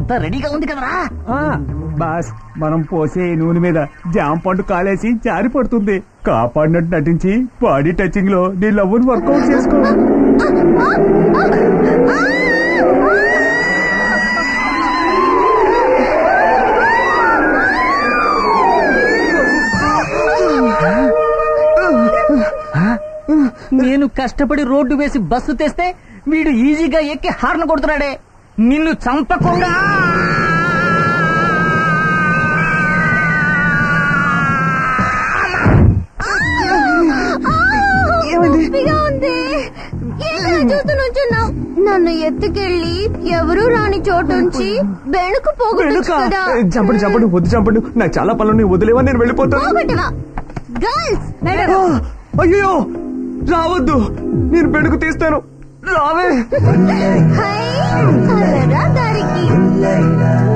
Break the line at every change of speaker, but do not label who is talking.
అంతా రెడీగా ఉంది కదరా
ఆ, బాస్ మనం పోసే నూనె మీద జామ పండు కాలేసి జారి పడుతుంది కాపాడినట్టు నటించి బాడీ టచింగ్ లో నీ లవ్వుని వర్కౌట్ చేసుకో
నేను కష్టపడి రోడ్డు వేసి బస్సు తెస్తే వీడు ఈజీగా ఎక్కి హార్న్ కొడుతున్నాడే నిన్ను చంపకుండా
నొప్పిగా ఉంది ఏంటలా చూస్తూ నుంచున్నావు నన్ను ఎత్తుకెళ్ళి ఎవరు రాని చోటుంచి బెణుకు పోగొట్టచ్చు కదా
చంపండి చంపండి వద్దు చంపండి నాకు చాలా పనులు వదిలేవా నేను వెళ్ళిపోతాను
పోగొట్టవా గర్ల్స్
ఆ, అయ్యో రావద్దు నేను బెడుకు తీస్తాను రావే
హై అలరా దారికి